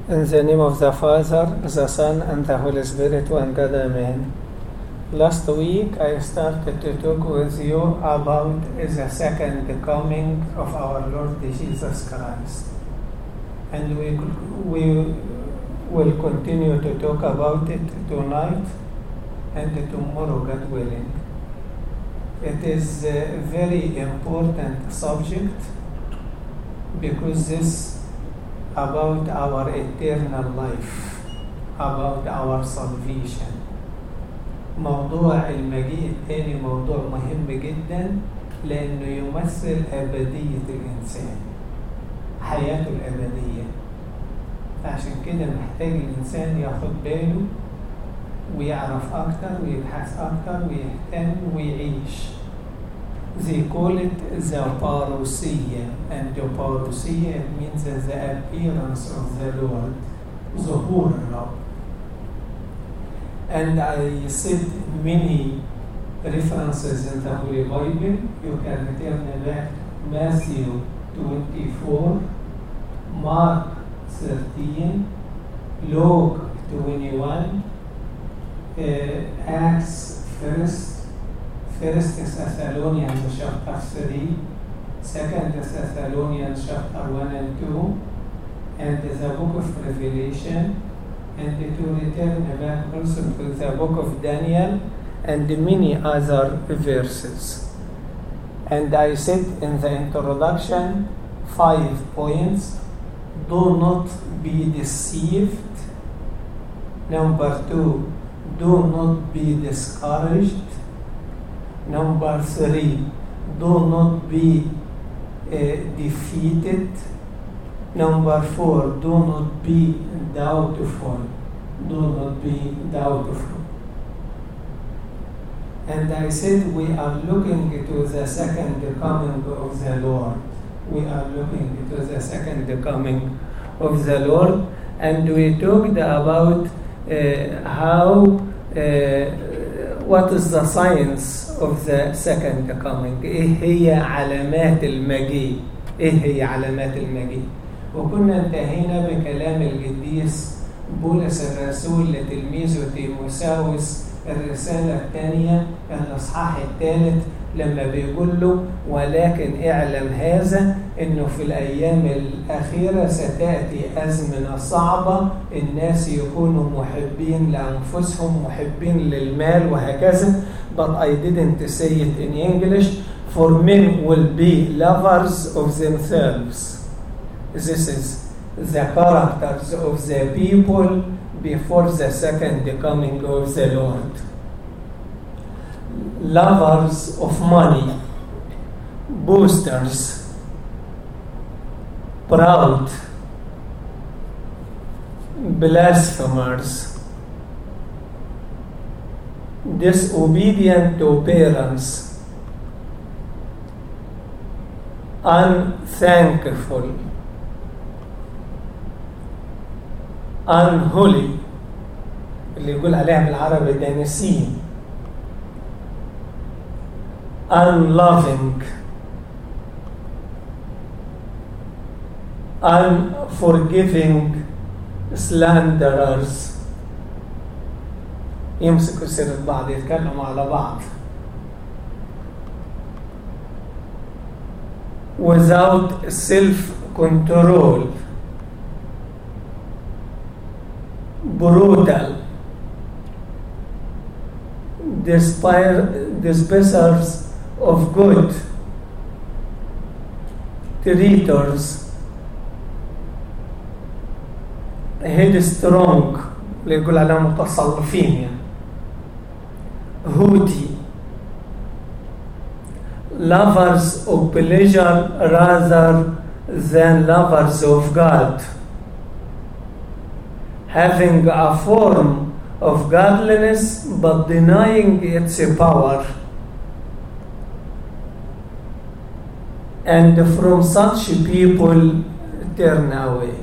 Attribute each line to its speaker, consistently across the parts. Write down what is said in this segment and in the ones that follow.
Speaker 1: In the name of the Father, the Son, and the Holy Spirit, one God, Amen. Last week I started to talk with you about the second coming of our Lord Jesus Christ. And we, we will continue to talk about it tonight and tomorrow, God willing. It is a very important subject because this about our eternal life, about our salvation. موضوع المجيء الثاني موضوع مهم جدا لأنه يمثل أبدية الإنسان حياته الأبدية فعشان كده محتاج الإنسان ياخد باله ويعرف أكتر ويبحث أكتر ويهتم ويعيش They call it the parousia and the parousia means the appearance of the Lord ظهور الرب and I said many references in the Holy Bible. You can turn back Matthew 24, Mark 13, Luke 21, uh, Acts 1st, 1st Thessalonians chapter 3, 2nd Thessalonians chapter 1 and 2, and the book of Revelation, and to return back also to the book of Daniel and many other verses. And I said in the introduction five points do not be deceived. Number two, do not be discouraged. Number three, do not be uh, defeated. Number four, do not be doubtful. Do not be doubtful. And I said we are looking to the second coming of the Lord. We are looking to the second coming of the Lord. And we talked about uh, how, uh, what is the science of the second coming. إيه هي علامات المجيء؟ إيه هي علامات المجيء؟ وكنا انتهينا بكلام القديس بولس الرسول لتلميذه تيموساوس الرسالة الثانية الإصحاح الثالث لما بيقول له ولكن اعلم هذا انه في الايام الاخيره ستاتي ازمنه صعبه الناس يكونوا محبين لانفسهم محبين للمال وهكذا but I didn't say it in English for men will be lovers of themselves This is the characters of the people before the second coming of the Lord. Lovers of money, boosters, proud, blasphemers, disobedient to parents, unthankful, unholy اللي يقول عليها بالعربي دانسين unloving unforgiving slanderers يمسكوا سيرة بعض يتكلموا على بعض without self control brutal, despisers of good, traitors, headstrong اللي يقول عليهم متصلفين يعني haughty lovers of pleasure rather than lovers of God having a form of godliness but denying its power. And from such people turn away.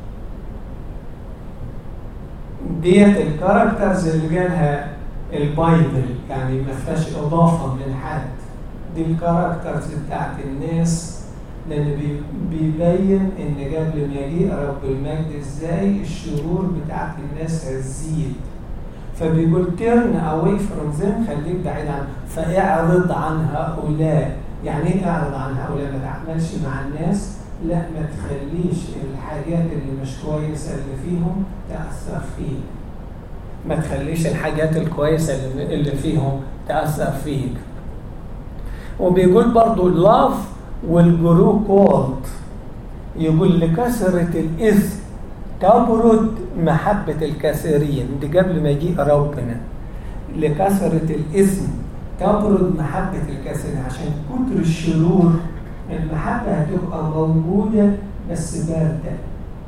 Speaker 1: ديت الكاركترز اللي جالها البايبل يعني ما فيهاش اضافه من حد دي الكاركترز بتاعت الناس لأن بي- بيبين إن قبل ما يجي رب المجد إزاي الشرور بتاعت الناس هتزيد فبيقول turn away from them خليك بعيد عن فاعرض عن هؤلاء يعني ايه اعرض عن هؤلاء ما تعملش مع الناس لا ما تخليش الحاجات اللي مش كويسة اللي فيهم تأثر فيك ما تخليش الحاجات الكويسة اللي اللي فيهم تأثر فيك وبيقول برضو love will grow cold يقول لكثرة الإثم تبرد محبة الكثيرين دي قبل ما يجي ربنا لكثرة الإثم تبرد محبة الكثيرين عشان كتر الشرور المحبة هتبقى موجودة بس باردة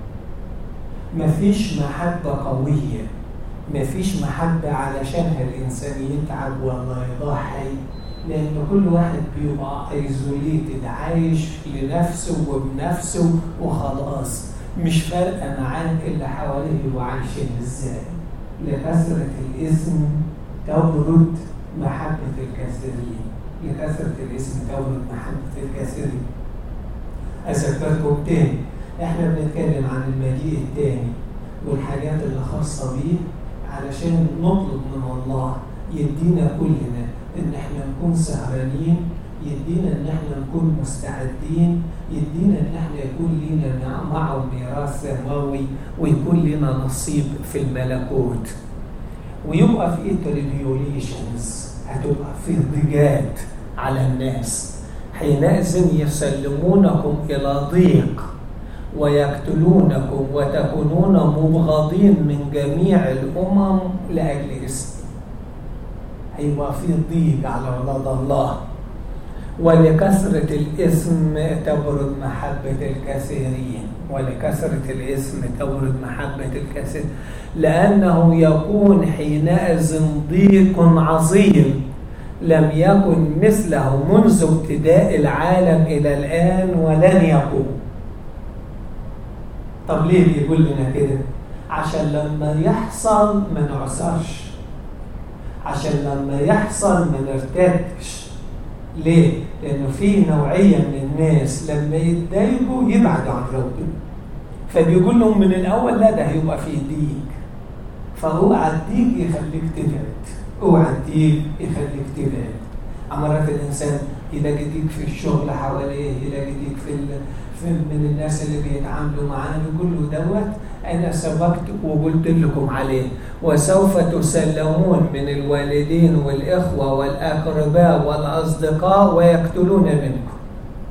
Speaker 1: مفيش محبة قوية مفيش محبة علشانها الإنسان يتعب ولا يضحي لأن كل واحد بيبقى ايزوليتد عايش لنفسه وبنفسه وخلاص مش فارقة معاه اللي حواليه يبقوا عايشين ازاي لكثرة الإثم تبرد محبة الكثيرين لكثرة الإثم تبرد محبة الكثيرين أذكركم تاني احنا بنتكلم عن المجيء التاني والحاجات اللي خاصة بيه علشان نطلب من الله يدينا كلنا ان احنا نكون سهرانين يدينا ان احنا نكون مستعدين يدينا ان احنا يكون لنا معه ميراث سماوي ويكون لنا نصيب في الملكوت ويبقى في تريبيوليشنز هتبقى في ضيقات على الناس حينئذ يسلمونكم الى ضيق ويقتلونكم وتكونون مبغضين من جميع الامم لاجل اسمي هيبقى في ضيق على اولاد الله ولكثرة الإثم تبرد محبة الكثيرين ولكثرة الإثم تبرد محبة الكثير لأنه يكون حينئذ ضيق عظيم لم يكن مثله منذ ابتداء العالم إلى الآن ولن يكون طب ليه بيقول لنا كده عشان لما يحصل ما نعصرش عشان لما يحصل ما نرتدش ليه؟ لأنه في نوعية من الناس لما يتضايقوا يبعدوا عن ربنا فبيقول لهم من الأول لا ده هيبقى في ضيق فاوعى الضيق يخليك تبعد اوعى الضيق يخليك تبعد أمرات الإنسان يلاقي ضيق في الشغل حواليه يلاقي ضيق في, في من الناس اللي بيتعاملوا معاه يقول له دوت أنا سبقت وقلت لكم عليه وسوف تسلمون من الوالدين والإخوة والأقرباء والأصدقاء ويقتلون منكم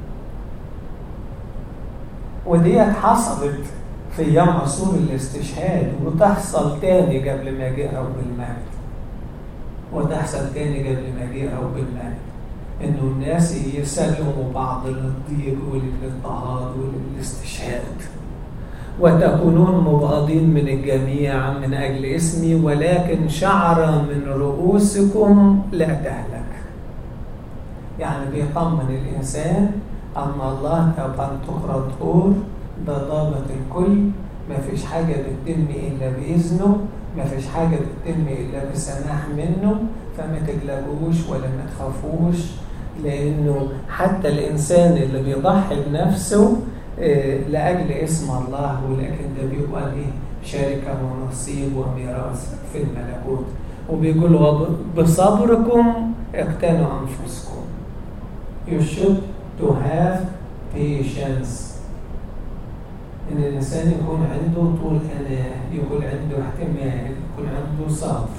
Speaker 1: وديت حصلت في أيام عصور الاستشهاد وتحصل تاني قبل ما جاء رب المجد وتحصل تاني قبل ما جاء رب المجد إنه الناس يسلموا بعض للضيق وللاضطهاد وللاستشهاد وتكونون مبغضين من الجميع من أجل اسمي ولكن شعر من رؤوسكم لا تهلك يعني بيطمن الإنسان أن الله طبعا تقرأ طهور ده ضابط الكل ما فيش حاجة بتتم إلا بإذنه ما فيش حاجة بتتم إلا بسماح منه فما تقلقوش ولا ما تخافوش لأنه حتى الإنسان اللي بيضحي بنفسه لأجل اسم الله ولكن ده بيبقى ليه شركة ونصيب وميراث في الملكوت وبيقول بصبركم اقتنوا أنفسكم You should to have patience إن الإنسان يكون عنده طول أناة يكون عنده احتمال يكون عنده صبر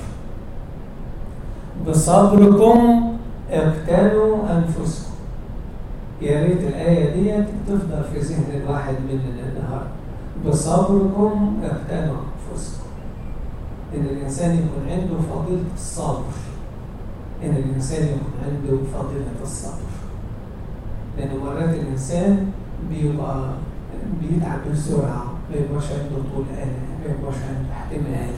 Speaker 1: بصبركم اقتنوا أنفسكم يا ريت الآية دي تفضل في ذهن الواحد مننا النهارده بصبركم اقتنوا أنفسكم إن الإنسان يكون عنده فضيلة الصبر إن الإنسان يكون عنده فضيلة الصبر لأن مرات الإنسان بيبقى بيتعب بسرعة ما يبقاش عنده طول أنا ما يبقاش عنده احتمال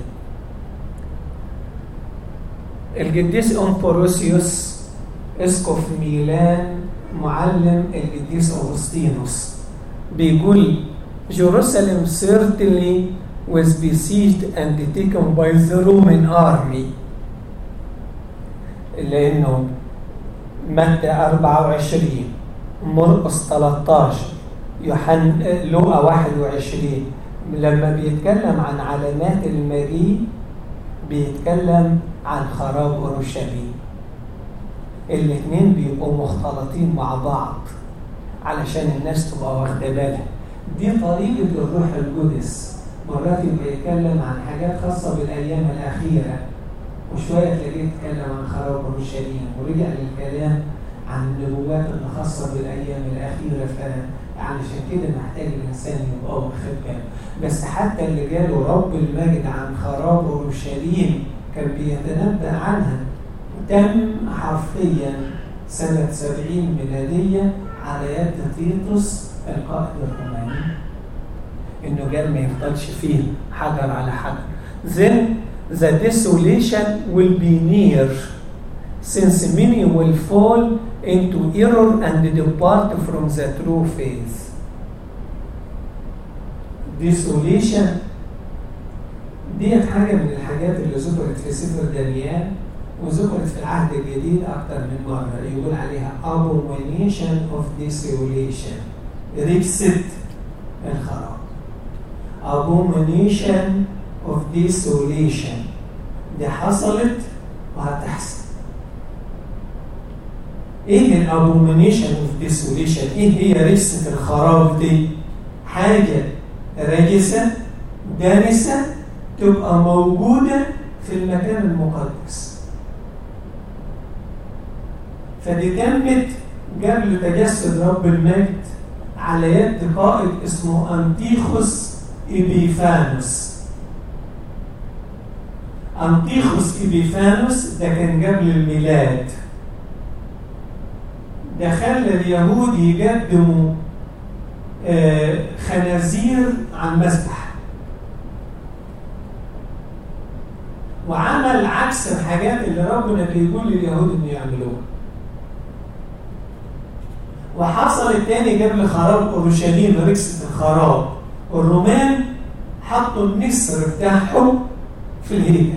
Speaker 1: القديس أمبروسيوس اسقف ميلان معلم القديس أغسطينوس بيقول Jerusalem certainly was besieged and taken by the Roman army لأنه متى 24 مرقس 13 يوحنا لوقا 21 لما بيتكلم عن علامات المجيء بيتكلم عن خراب اورشليم الاثنين بيبقوا مختلطين مع بعض علشان الناس تبقى واخده بالها دي طريقه الروح القدس مرات يبقى يتكلم عن حاجات خاصه بالايام الاخيره وشويه تلاقيه يتكلم عن خراب اورشليم ورجع للكلام عن النبوات اللي خاصه بالايام الاخيره فعلشان كده محتاج الانسان يبقى واخد باله بس حتى اللي جاله رب المجد عن خراب اورشليم كان بيتنبأ عنها تم حرفيا سنة 70 ميلادية على يد تيتوس القائد الروماني انه قال ما يفضلش فيه حجر على حجر then the desolation will be near since many will fall into error and depart from the true faith desolation ديت حاجة من الحاجات اللي ذكرت في سفر دانيال وذكرت في العهد الجديد أكثر من مرة يقول عليها abomination of desolation ركسة الخراب abomination of desolation دي حصلت وهتحصل ايه الابومينيشن اوف ديسوليشن ايه هي ركسه الخراب دي حاجه راجسه دانسه تبقى موجوده في المكان المقدس فدي تمت قبل تجسد رب المجد على يد قائد اسمه انتيخوس إبيفانوس أنطيخوس إبيفانوس ده كان قبل الميلاد ده خلى اليهود يقدموا آه خنازير على المذبح وعمل عكس الحاجات اللي ربنا بيقول لليهود انه يعملوها وحصل التاني قبل خراب اورشليم ركسة الخراب الرومان حطوا النسر بتاعهم في الهيكل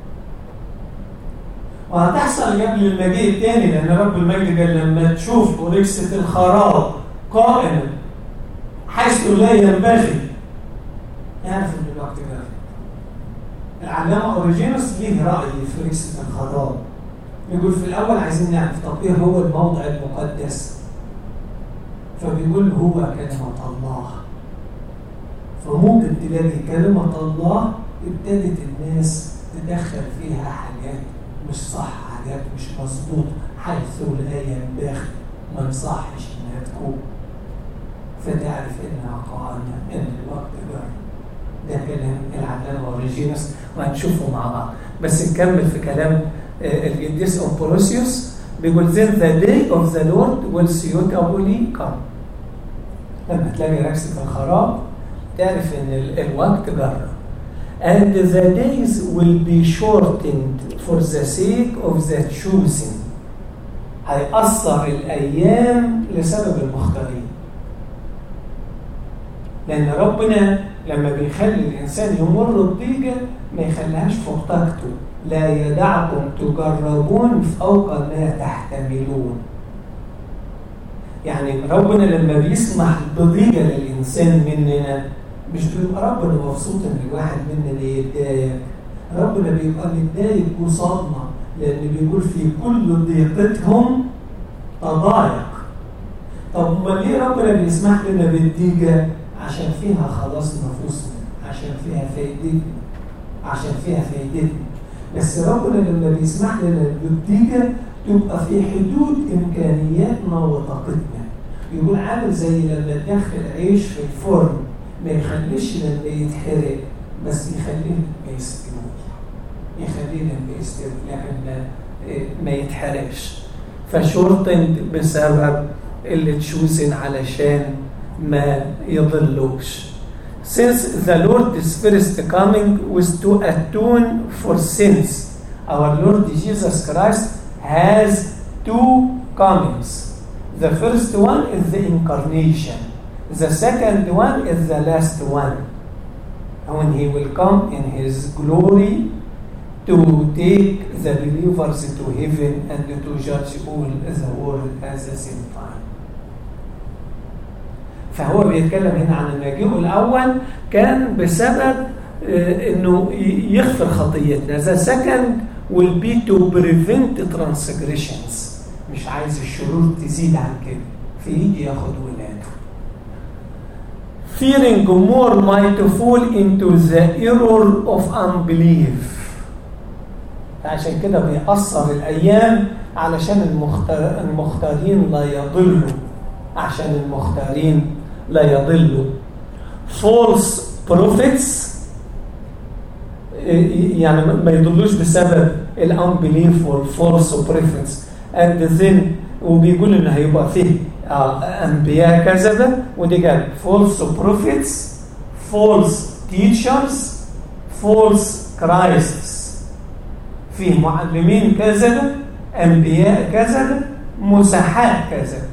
Speaker 1: وهتحصل قبل المجيء الثاني لان رب المجد قال لما تشوف ركسة الخراب قائما حيث لا ينبغي يعرف ان الوقت جاي العلامة اوريجينوس ليه رأي في ركسة الخراب يقول في الأول عايزين نعرف طب إيه هو الموضع المقدس فبيقول هو كلمة الله فممكن تلاقي كلمة الله ابتدت الناس تدخل فيها حاجات مش صح حاجات مش مظبوطة حيث لا ينبغي ما يصحش انها تكون فتعرف انها قائمة ان الوقت جاي ده كلام العلامة اوريجينوس وهنشوفه مع بعض بس نكمل في كلام القديس أمبروسيوس بيقول then the day of the Lord will suitably come لما تلاقي ركسة الخراب تعرف ان الوقت جرب and the days will be shortened for the sake of the choosing هيأثر الأيام لسبب المختارين لأن ربنا لما بيخلي الإنسان يمر بضيقة ما يخليهاش فوق طاقته لا يدعكم تجربون فوق ما تحتملون يعني ربنا لما بيسمح بضيقة للإنسان مننا مش بيبقى ربنا مبسوط ان الواحد مننا يتضايق ربنا بيبقى متضايق وصدمه لان بيقول في كل ضيقتهم تضايق طب امال ليه ربنا بيسمح لنا بالضيقه عشان فيها خلاص نفوسنا عشان فيها فايدتنا عشان فيها فايدتنا بس ربنا لما بيسمح لنا بالضيقه تبقى في حدود امكانياتنا وطاقتنا يقول عامل زي لما تدخل عيش في الفرن ما يخليش لما يتحرق بس يخليه ما يستوي يخليه لما يستوي لكن ما يتحرقش فشورتند بسبب اللي تشوزن علشان ما يضلوش Since the Lord is first coming was to atone for sins, our Lord Jesus Christ has two comings. The first one is the incarnation. The second one is the last one. When he will come in his glory to take the believers to heaven and to judge all the world at the same time. فهو بيتكلم هنا عن المجيء الأول كان بسبب انه يغفر خطيتنا the second will be to prevent transgressions مش عايز الشرور تزيد عن كده فيجي ياخد ولاده fearing more might fall into the error of unbelief عشان كده بيأثر الأيام علشان المختار المختارين لا يضلوا عشان المختارين لا يضلوا false prophets يعني ما يضلوش بسبب الانبليف والفورس بروفيتس اند ذن وبيقول ان هيبقى فيه انبياء كذبه ودي قال فولس بروفيتس فولس تيتشرز فولس كرايستس فيه معلمين كذبه انبياء كذبه مسحاء كذبه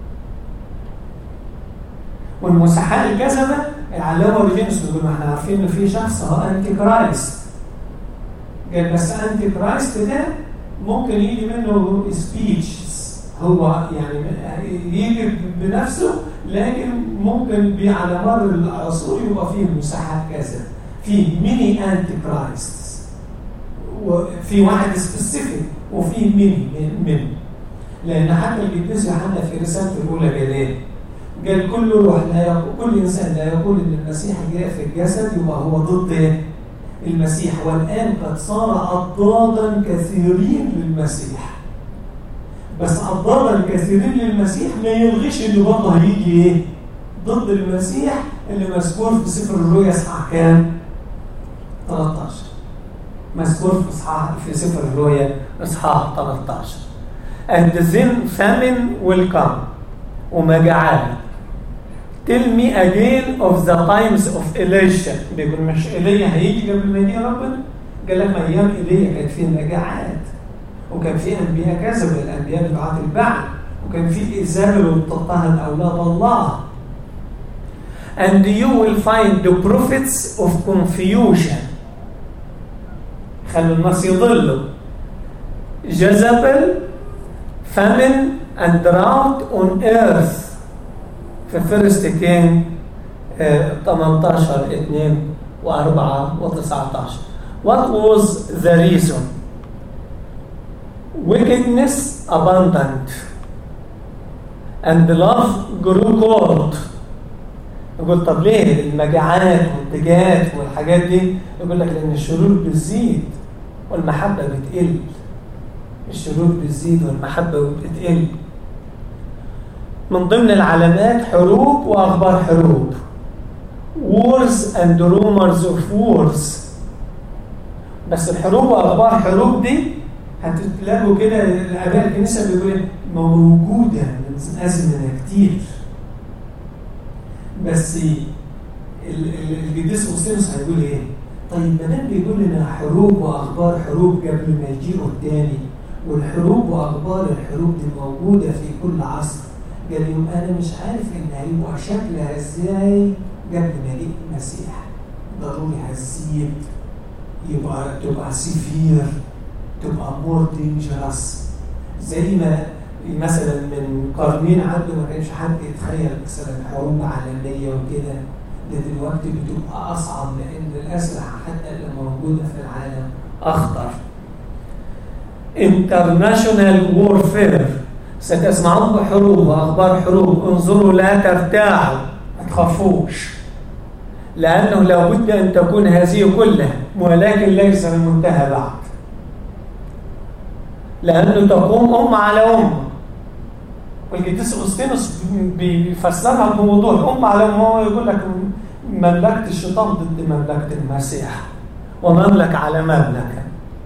Speaker 1: والمسحاء الكذبه العلامه اوريجينس بيقول ما احنا عارفين ان في شخص هو انتي كرايست قال بس انتي كرايست ده ممكن يجي منه سبيتش هو يعني يجي بنفسه لكن ممكن على مر العصور يبقى فيه مساحات كذا في ميني انتي كرايست وفي واحد سبيسيفيك وفي ميني من لان حتى القديس يوحنا في رسالته الاولى قال ايه؟ قال كل روح لا يقول كل انسان لا يقول ان المسيح جاء في الجسد يبقى هو ضد المسيح والان قد صار اضدادا كثيرين للمسيح بس اضدادا كثيرين للمسيح ما يلغيش ان برضه هيجي ايه؟ ضد المسيح اللي مذكور في سفر الرؤيا اصحاح كام؟ 13 مذكور في اصحاح في سفر الرؤيا اصحاح 13 and then famine will come ومجاعات tell me again of the times of Elisha بيقول مش ايليا هيجي قبل ما يجي ربنا قال لما ايام ايليا كانت في مجاعات وكان في انبياء كذب الانبياء بتاعت البعث وكان في ايزابل وبتضطهد اولاد الله and you will find the prophets of confusion خلوا الناس يضلوا Jezebel famine and drought on earth في فيرست كين 18 2 و4 و19 What was the reason? Wickedness abundant and love grew cold يقول طب ليه المجاعات والاتجاهات والحاجات دي يقول لك لان الشرور بتزيد والمحبه بتقل الشرور بتزيد والمحبه بتقل من ضمن العلامات حروب واخبار حروب wars and rumors of wars بس الحروب واخبار حروب دي هتتلاقوا كده الاباء الكنيسه بيقولوا موجوده من ازمنه كتير بس القديس اغسطينوس هيقول ايه؟ طيب ما دام بيقول لنا حروب واخبار حروب قبل ما يجيبوا التاني والحروب واخبار الحروب دي موجوده في كل عصر قال لهم انا مش عارف ان هيبقى شكلها ازاي قبل ما يجي المسيح ضروري هتزيد يبقى تبقى سيفير تبقى مور دينجرس زي ما مثلا من قرنين عدوا ما كانش حد يتخيل مثلا حروب عالميه وكده ده دلوقتي بتبقى اصعب لان الاسلحه حتى اللي موجوده في العالم اخطر international warfare ستسمعون بحروب واخبار حروب انظروا لا ترتاعوا ما تخافوش لانه لابد ان تكون هذه كلها ولكن ليس المنتهى بعد لانه تقوم امه على امه والقديس اغسطينوس بيفسرها بوضوح امه على امه هو يقول لك مملكه الشيطان ضد مملكه المسيح ومملكه على مملكه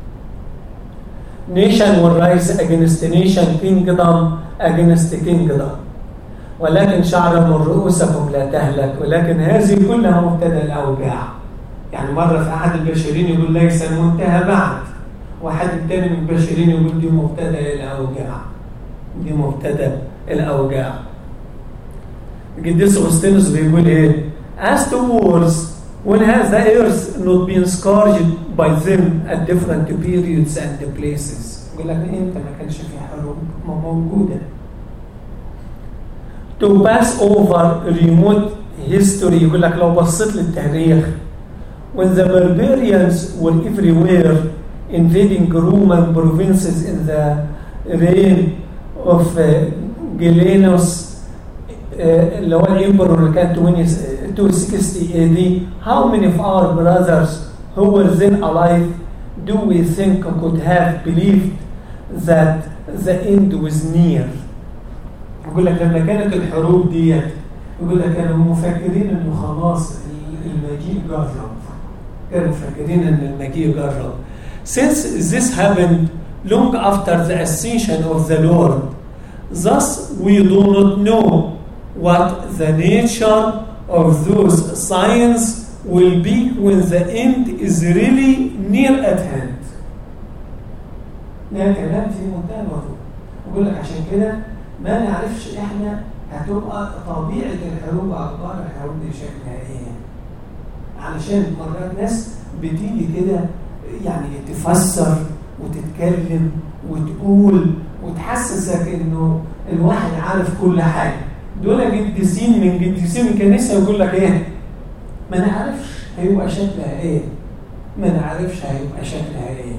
Speaker 1: nation will rise against nation kingdom against kingdom ولكن شعر من رؤوسكم لا تهلك ولكن هذه كلها مبتدا الاوجاع يعني مره في احد البشرين يقول ليس المنتهى بعد واحد تاني من البشرين يقول دي مبتدا الاوجاع دي مبتدا الاوجاع القديس اغسطينوس بيقول ايه as to wars when has the earth not been scourged by them at different periods and places يقول لك امتى ما كانش في حروب ما موجوده to pass over remote history يقول لك لو بصيت للتاريخ when the barbarians were everywhere invading Roman provinces in the reign of uh, Galenus uh, اللي هو الامبرور اللي كان 260 AD how many of our brothers who were then alive do we think could have believed that the end was near يقول لك لما كانت الحروب ديت يقول لك كانوا مفكرين انه خلاص المجيء جرب كانوا مفكرين ان المجيء جرب since this happened long after the ascension of the Lord thus we do not know what the nature of those signs will be when the end is really near at hand ده كلام في منتهى الوضوح يقول لك عشان كده ما نعرفش احنا هتبقى طبيعه الحروب واخبار الحروب دي شكلها ايه علشان مرات ناس بتيجي كده يعني تفسر وتتكلم وتقول وتحسسك انه الواحد عارف كل حاجه دول قديسين من قديسين الكنيسه يقول لك ايه ما نعرفش هيبقى شكلها ايه ما نعرفش هيبقى شكلها ايه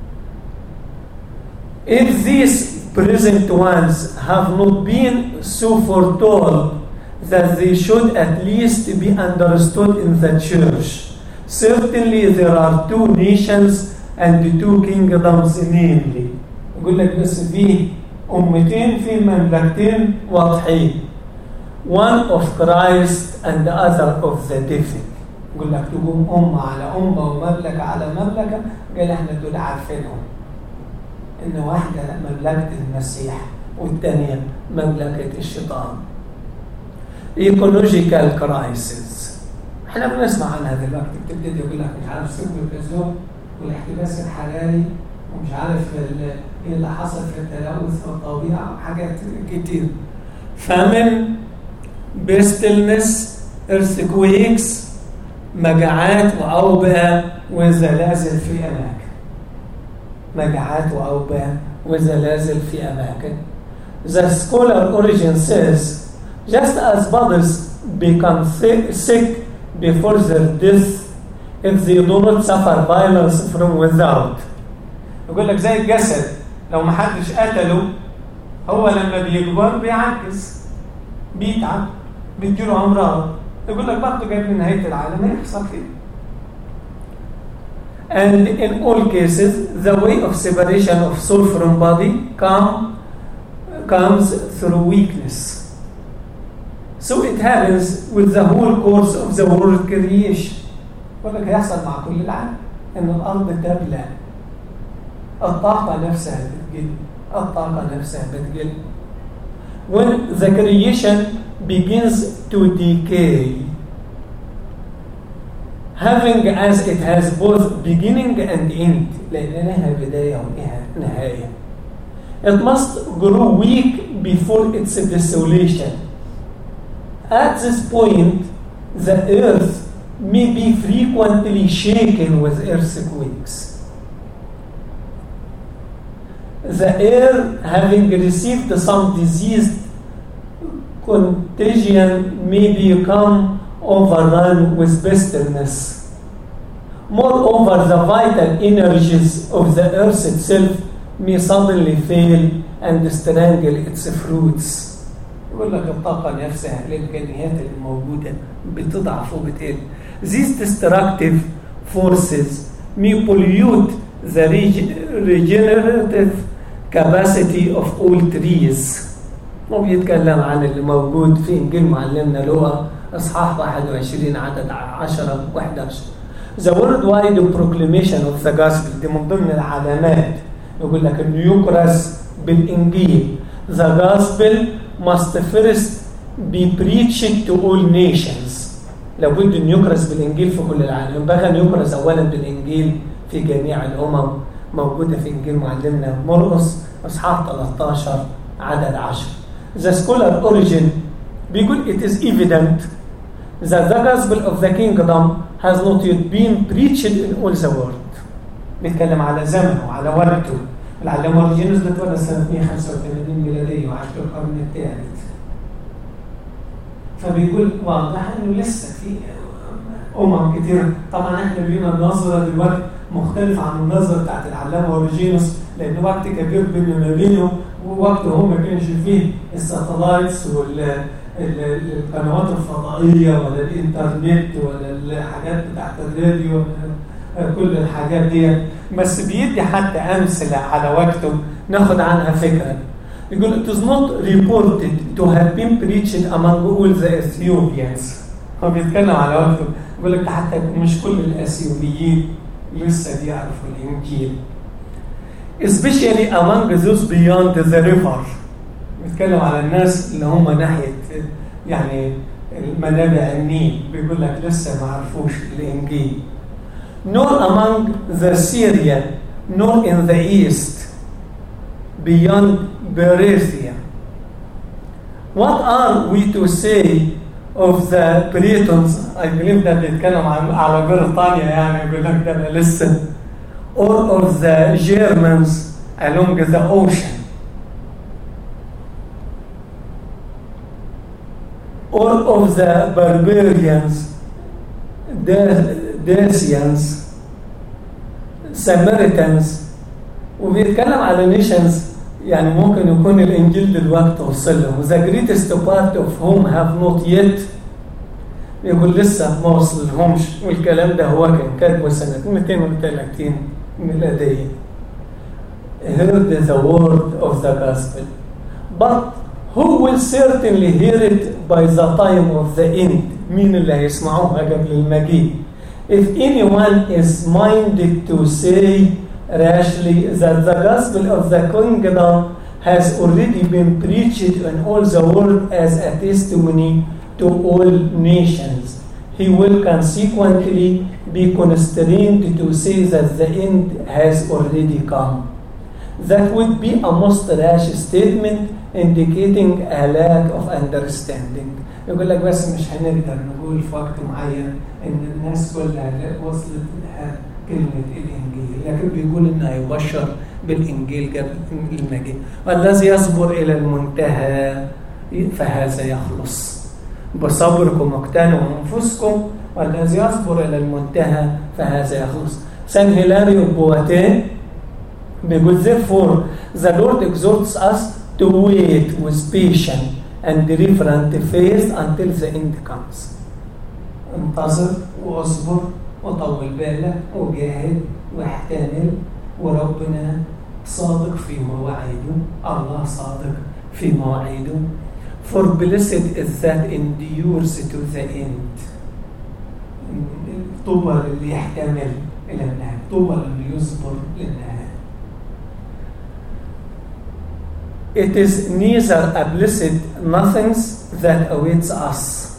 Speaker 1: if these present ones have not been so foretold that they should at least be understood in the church certainly there are two nations and two kingdoms namely يقول لك بس في أمتين في مملكتين واضحين one of Christ and the other of the devil يقول لك تقوم أمة على أمة ومملكة على مملكة قال احنا دول عارفينهم إن واحدة مملكة المسيح والثانية مملكة الشيطان ecological crisis احنا بنسمع عنها دلوقتي بتبتدي يقول لك مش عارف سوق البنزون والاحتباس الحراري ومش عارف ايه اللي حصل في التلوث في الطبيعه وحاجات كتير فمن بيستلنس earthquakes مجاعات وأوبئة وزلازل في أماكن مجاعات وأوبئة وزلازل في أماكن The scholar origin says just as bodies become sick before their death if they do not suffer violence from without يقول لك زي الجسد لو ما حدش قتله هو لما بيكبر بيعجز بيتعب بتجيله امراض يقول لك برضه جاي من نهايه العالم هيحصل كده And in all cases, the way of separation of soul from body come, comes through weakness. So it happens with the whole course of the world creation. يقول لك هيحصل مع كل العالم ان الارض تبلى الطاقه نفسها بتقل الطاقه نفسها بتقل when the creation begins to decay having as it has both beginning and end لان لها بدايه ولها نهايه it must grow weak before its dissolution at this point the earth may be frequently shaken with earthquakes the air having received some disease contagion may become overrun with pestilence. Moreover, the vital energies of the earth itself may suddenly fail and strangle its fruits. يقول لك الطاقة نفسها الإمكانيات الموجودة بتضعف وبتقل. These destructive forces may pollute the regenerative capacity of all trees. هو بيتكلم عن اللي موجود في انجيل معلمنا لوقا اصحاح 21 عدد 10 و11 The worldwide proclamation of the gospel دي من ضمن العلامات يقول لك انه يكرز بالانجيل The gospel must first be preached to all nations لابد ان يكرز بالانجيل في كل العالم ينبغي ان يكرز اولا بالانجيل في جميع الامم موجوده في انجيل معلمنا مرقس اصحاح 13 عدد 10 The scholar origin بيقول it is evident that the gospel of the kingdom has not yet been preached in all the world. بيتكلم على زمنه وعلى وقته. العلامة اوريجينوس ده اتولد سنة 185 ميلادية وعاش في القرن الثالث. فبيقول واضح انه لسه في امم كتير طبعا احنا لينا نظره دلوقتي مختلفه عن النظره بتاعت العلامه اوريجينوس لان وقت كبير بيننا وبينه ووقت هو ما كانش فيه الساتلايتس والقنوات الفضائيه ولا الانترنت ولا الحاجات بتاعت الراديو كل الحاجات دي بس بيدي حتى امثله على وقته ناخد عنها فكره يقول it is not reported to have been preached among all the Ethiopians هو بيتكلم على وقته يقول لك حتى مش كل الاثيوبيين لسه بيعرفوا الانجيل especially among those beyond the river بيتكلم على الناس اللي هم ناحيه يعني منابع النيل بيقول لك لسه ما عرفوش الانجيل nor among the Syrian nor in the east beyond Berethia what are we to say of the Britons I believe that بيتكلم عن على بريطانيا يعني يقول لك ده لسه or of the Germans along the ocean or of the barbarians the Dacians Samaritans وبيتكلم على نيشنز يعني ممكن يكون الانجيل دلوقتي وصل لهم the greatest part of whom have not yet يقول لسه ما وصل لهمش والكلام ده هو كان كاتبه سنة 230 ميلادية heard the word of the gospel but who will certainly hear it by the time of the end مين اللي هيسمعوها قبل المجيء if anyone is minded to say rashly that the gospel of the kingdom has already been preached in all the world as a testimony to all nations. He will consequently be constrained to say that the end has already come. That would be a most rash statement indicating a lack of understanding. يقول لك بس مش هنقدر نقول في وقت معين ان الناس كلها وصلت لها كلمة الإنجيل لكن بيقول إنه يبشر بالإنجيل قبل المجيء والذي يصبر إلى المنتهى فهذا يخلص بصبركم اقتنوا أنفسكم والذي يصبر إلى المنتهى فهذا يخلص سان هيلاريو بواتين بيقول therefore the Lord exhorts us to wait with patience and reverent faith until the end comes انتظر واصبر وطول بالك وجاهد واحتمل وربنا صادق في مواعيده الله صادق في مواعيده for blessed is that endures to the end طوبى للي يحتمل الى النهايه طوبى للي يصبر للنهايه It is neither a blessed nothings that awaits us,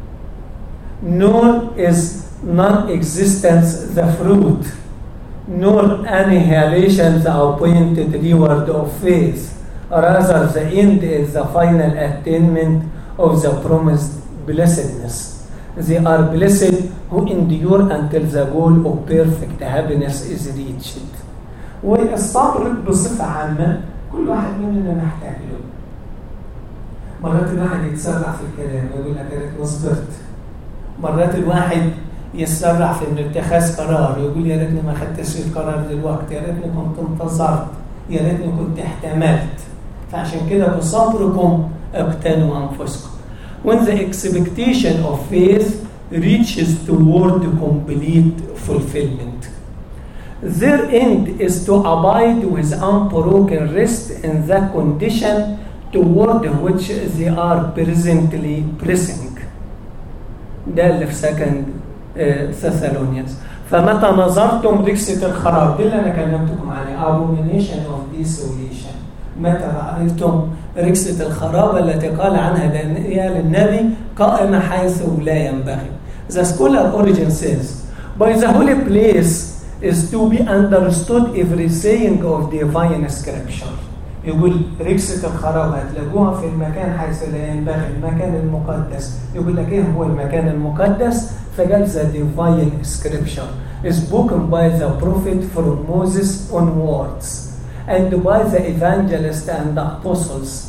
Speaker 1: nor is non-existence the fruit, nor annihilation the appointed reward of faith. Rather, the end is the final attainment of the promised blessedness. They are blessed who endure until the goal of perfect happiness is reached. والصبر بصفة عامة كل واحد مننا محتاج له. مرات الواحد يتسرع في الكلام ويقول لك يا ريتني صبرت. مرات الواحد يتسرع في انه اتخاذ قرار يقول يا ريتني ما خدتش القرار دلوقتي يا ريتني كنت انتظرت يا ريتني كنت احتملت فعشان كده بصبركم اقتنوا انفسكم when the expectation of faith reaches toward complete fulfillment their end is to abide with unbroken rest in the condition toward which they are presently pressing ده اللي في سكند ثessalonians فمتى نظرتم ركسة الخراب دي اللي أنا كلمتكم عليه abomination of desolation متى رأيتم ركسة الخراب التي قال عنها دانيال النبي قائمة حيث لا ينبغي The scholar origin says by the holy place is to be understood every saying of divine scripture يقول ركسة الخراب هتلاقوها في المكان حيث لا ينبغي المكان المقدس يقول لك ايه هو المكان المقدس فقال the divine scripture spoken by the prophet from Moses onwards and by the evangelist and the apostles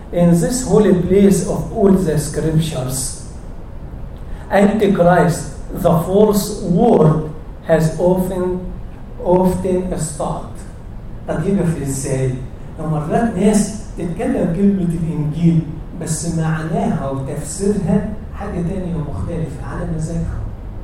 Speaker 1: in this holy place of all the scriptures. Antichrist, the false word, has often often stopped. طب يقف ازاي؟ مرات ناس تتكلم كلمة الإنجيل بس معناها وتفسيرها حاجة تانية مختلفة على مزاجهم.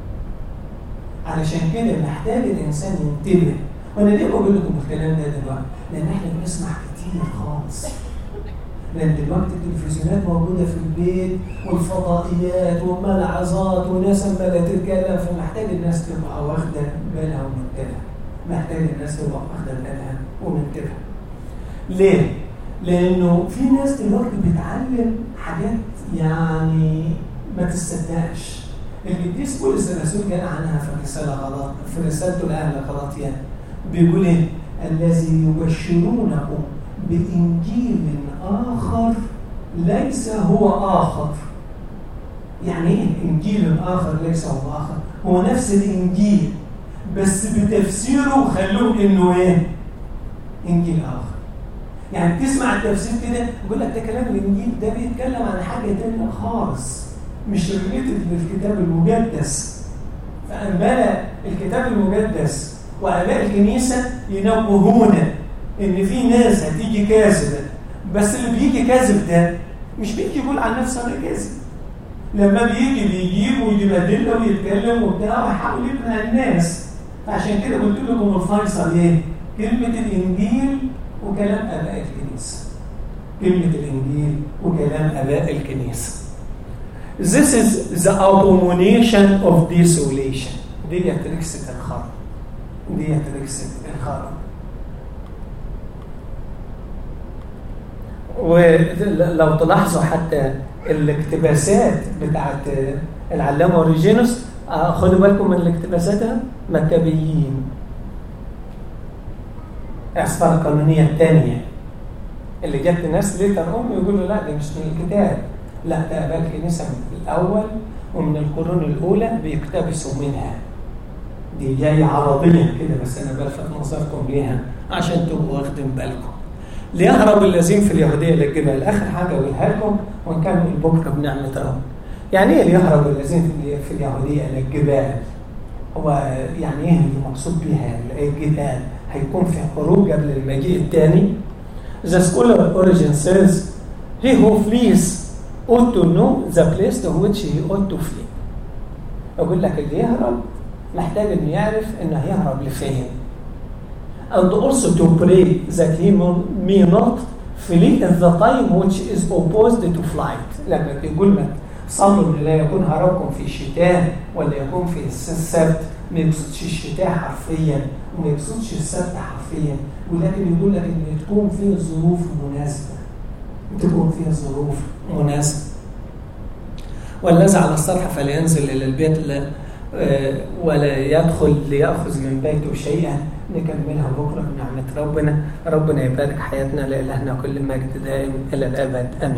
Speaker 1: علشان كده محتاج الإنسان ينتبه. وأنا ليه بقول لكم الكلام ده دلوقتي؟ لأن إحنا بنسمع كتير خالص. لان دلوقتي التلفزيونات موجوده في البيت والفضائيات والملعظات وناس عماله تتكلم فمحتاج الناس تبقى واخده بالها ومنتبهه محتاج الناس تبقى واخده بالها ومنتبهه ليه؟ لانه في ناس دلوقتي بتعلم حاجات يعني ما تصدقش القديس بولس الرسول قال عنها في رساله غلط في رسالته لاهل غلطيا بيقول ايه؟ الذي يبشرونكم بإنجيل آخر ليس هو آخر يعني إيه إنجيل آخر ليس هو آخر هو نفس الإنجيل بس بتفسيره خلوه إنه إيه إنجيل آخر يعني تسمع التفسير كده يقول لك ده كلام الإنجيل ده بيتكلم عن حاجة تانية خالص مش ريليتد للكتاب المقدس فأنبال الكتاب المقدس وآباء الكنيسة ينبهونا ان في ناس هتيجي كاذبه بس اللي بيجي كاذب ده مش بيجي يقول عن نفسه انا كاذب لما بيجي بيجيب ويجيب ادله ويتكلم وبتاع ويحاول يقنع الناس فعشان كده قلت لكم الفيصل ايه؟ كلمه الانجيل وكلام اباء الكنيسه. كلمه الانجيل وكلام اباء الكنيسه. This is the abomination of desolation. ديت ركسة الخرب. ديت ركسة الخرب. ولو تلاحظوا حتى الاقتباسات بتاعت العلامه اوريجينوس خدوا بالكم من الاقتباساتها مكابيين الاسفار القانونيه الثانيه اللي جت ناس ليتر ام يقولوا لا دي مش من الكتاب لا ده اباء الكنيسه من الاول ومن القرون الاولى بيقتبسوا منها دي جايه عربيا كده بس انا بلفت نظركم ليها عشان تبقوا واخدين بالكم ليهرب الذين في اليهوديه للجبال اخر حاجه اقولها لكم ونكمل بكره بنعمه رب يعني ايه ليهرب الذين في اليهوديه للجبال هو يعني ايه اللي مقصود بيها الجبال هيكون في خروج قبل المجيء الثاني The scholar of origin says he who flees ought to know the place to which he ought to flee أقول لك اللي يهرب محتاج إنه يعرف إنه هيهرب لفين and also to pray that he may not flee in the time which is opposed to flight لما يقول لك صلوا ان لا يكون هربكم في الشتاء ولا يكون في السبت ما يقصدش الشتاء حرفيا وما يقصدش السبت حرفيا ولكن يقول لك ان تكون فيه ظروف مناسبه تكون فيها ظروف مناسبه والذي على السطح فلينزل الى البيت ولا يدخل ليأخذ من بيته شيئا نكملها بكرة بنعمة ربنا ربنا يبارك حياتنا لإلهنا كل مجد دائم إلى الأبد آمين